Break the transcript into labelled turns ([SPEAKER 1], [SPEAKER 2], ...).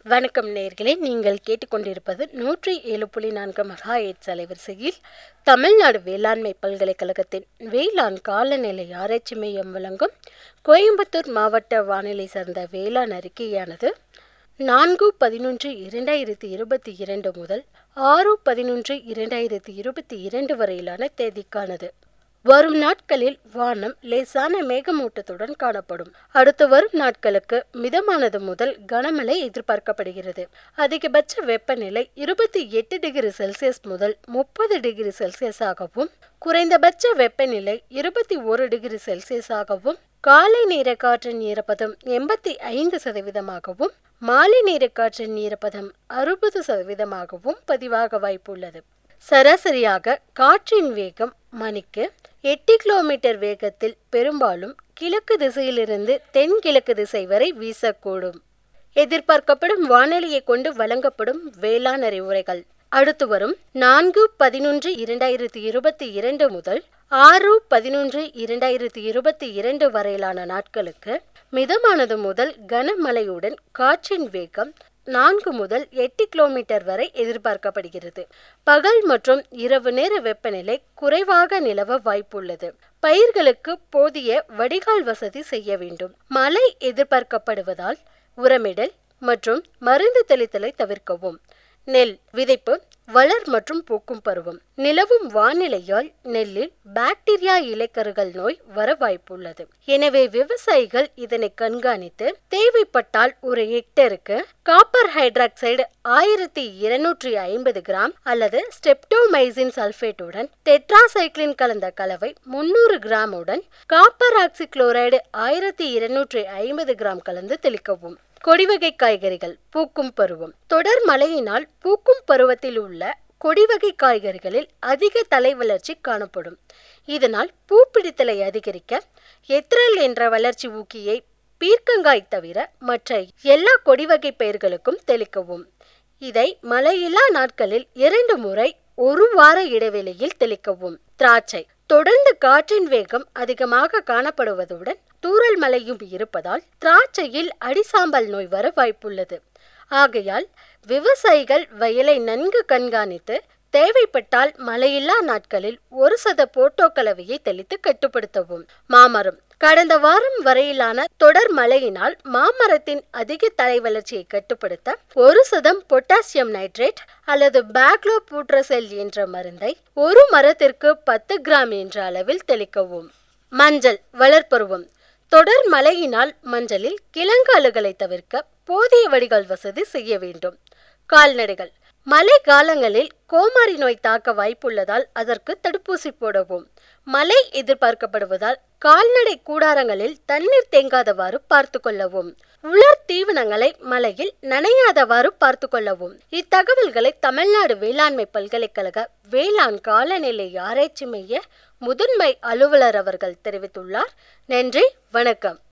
[SPEAKER 1] வணக்கம் நேர்களே நீங்கள் கேட்டுக்கொண்டிருப்பது நூற்றி ஏழு புள்ளி நான்கு மகா எய்ட்ஸ் அலைவரிசையில் தமிழ்நாடு வேளாண்மை பல்கலைக்கழகத்தின் வேளாண் காலநிலை ஆராய்ச்சி மையம் வழங்கும் கோயம்புத்தூர் மாவட்ட வானிலை சார்ந்த வேளாண் அறிக்கையானது நான்கு பதினொன்று இரண்டாயிரத்தி இருபத்தி இரண்டு முதல் ஆறு பதினொன்று இரண்டாயிரத்தி இருபத்தி இரண்டு வரையிலான தேதிக்கானது வரும் நாட்களில் வானம் லேசான மேகமூட்டத்துடன் காணப்படும் அடுத்து வரும் நாட்களுக்கு மிதமானது முதல் கனமழை எதிர்பார்க்கப்படுகிறது அதிகபட்ச வெப்பநிலை இருபத்தி எட்டு டிகிரி செல்சியஸ் முதல் முப்பது டிகிரி செல்சியஸாகவும் குறைந்தபட்ச வெப்பநிலை இருபத்தி ஒரு டிகிரி செல்சியஸாகவும் காலை நேர காற்றின் ஈரப்பதம் எண்பத்தி ஐந்து சதவீதமாகவும் மாலை நேர காற்றின் ஈரப்பதம் அறுபது சதவீதமாகவும் பதிவாக வாய்ப்புள்ளது சராசரியாக காற்றின் வேகம் மணிக்கு எட்டு கிலோமீட்டர் வேகத்தில் பெரும்பாலும் கிழக்கு திசையிலிருந்து தென்கிழக்கு திசை வரை வீசக்கூடும் எதிர்பார்க்கப்படும் வானிலையை கொண்டு வழங்கப்படும் வேளாண் அறிவுரைகள் அடுத்து வரும் நான்கு பதினொன்று இரண்டாயிரத்தி இருபத்தி இரண்டு முதல் ஆறு பதினொன்று இரண்டாயிரத்தி இருபத்தி இரண்டு வரையிலான நாட்களுக்கு மிதமானது முதல் கனமழையுடன் காற்றின் வேகம் நான்கு முதல் எட்டு கிலோமீட்டர் வரை எதிர்பார்க்கப்படுகிறது பகல் மற்றும் இரவு நேர வெப்பநிலை குறைவாக நிலவ வாய்ப்புள்ளது பயிர்களுக்கு போதிய வடிகால் வசதி செய்ய வேண்டும் மழை எதிர்பார்க்கப்படுவதால் உரமிடல் மற்றும் மருந்து தெளித்தலை தவிர்க்கவும் நெல் விதைப்பு வளர் மற்றும் பூக்கும் பருவம் நிலவும் வானிலையால் நெல்லில் பாக்டீரியா இலைக்கருகள் நோய் வர வாய்ப்புள்ளது எனவே விவசாயிகள் இதனை கண்காணித்து தேவைப்பட்டால் ஒரு ஹெக்டருக்கு காப்பர் ஹைட்ராக்சைடு ஆயிரத்தி இருநூற்றி ஐம்பது கிராம் அல்லது ஸ்டெப்டோமைசின் சல்பேட்டுடன் டெட்ராசைக்ளின் கலந்த கலவை முன்னூறு கிராமுடன் காப்பர் ஆக்சிக்ளோரைடு ஆயிரத்தி இருநூற்றி ஐம்பது கிராம் கலந்து தெளிக்கவும் கொடிவகை காய்கறிகள் பூக்கும் பருவம் தொடர் மழையினால் பூக்கும் பருவத்தில் உள்ள கொடிவகை காய்கறிகளில் அதிக தலை வளர்ச்சி காணப்படும் இதனால் பூப்பிடித்தலை அதிகரிக்க எத்ரல் என்ற வளர்ச்சி ஊக்கியை பீர்க்கங்காய் தவிர மற்ற எல்லா கொடிவகை பயிர்களுக்கும் தெளிக்கவும் இதை மழையில்லா நாட்களில் இரண்டு முறை ஒரு வார இடைவெளியில் தெளிக்கவும் திராட்சை தொடர்ந்து காற்றின் வேகம் அதிகமாக காணப்படுவதுடன் தூறல் மழையும் இருப்பதால் திராட்சையில் அடிசாம்பல் நோய் வர வாய்ப்புள்ளது ஆகையால் விவசாயிகள் வயலை நன்கு கண்காணித்து தேவைப்பட்டால் மழையில்லா நாட்களில் ஒரு சத போட்டோ கலவையை தெளித்து கட்டுப்படுத்தவும் மாமரம் கடந்த வாரம் வரையிலான தொடர் மழையினால் மாமரத்தின் அதிக தலை வளர்ச்சியை கட்டுப்படுத்த ஒரு சதம் பொட்டாசியம் நைட்ரேட் அல்லது பேக்லோ பூட்ரசெல் என்ற மருந்தை ஒரு மரத்திற்கு பத்து கிராம் என்ற அளவில் தெளிக்கவும் மஞ்சள் வளர்ப்பருவம் தொடர் மழையினால் மஞ்சளில் கிழங்காலுகளை தவிர்க்க போதிய வடிகால் வசதி செய்ய வேண்டும் கால்நடைகள் மழை காலங்களில் கோமாரி நோய் தாக்க வாய்ப்புள்ளதால் அதற்கு தடுப்பூசி போடவும் மழை எதிர்பார்க்கப்படுவதால் கால்நடை கூடாரங்களில் தண்ணீர் தேங்காதவாறு பார்த்து கொள்ளவும் உலர் தீவனங்களை மழையில் நனையாதவாறு பார்த்து கொள்ளவும் இத்தகவல்களை தமிழ்நாடு வேளாண்மை பல்கலைக்கழக வேளாண் காலநிலை ஆராய்ச்சி மைய முதன்மை அலுவலர் அவர்கள் தெரிவித்துள்ளார் நன்றி வணக்கம்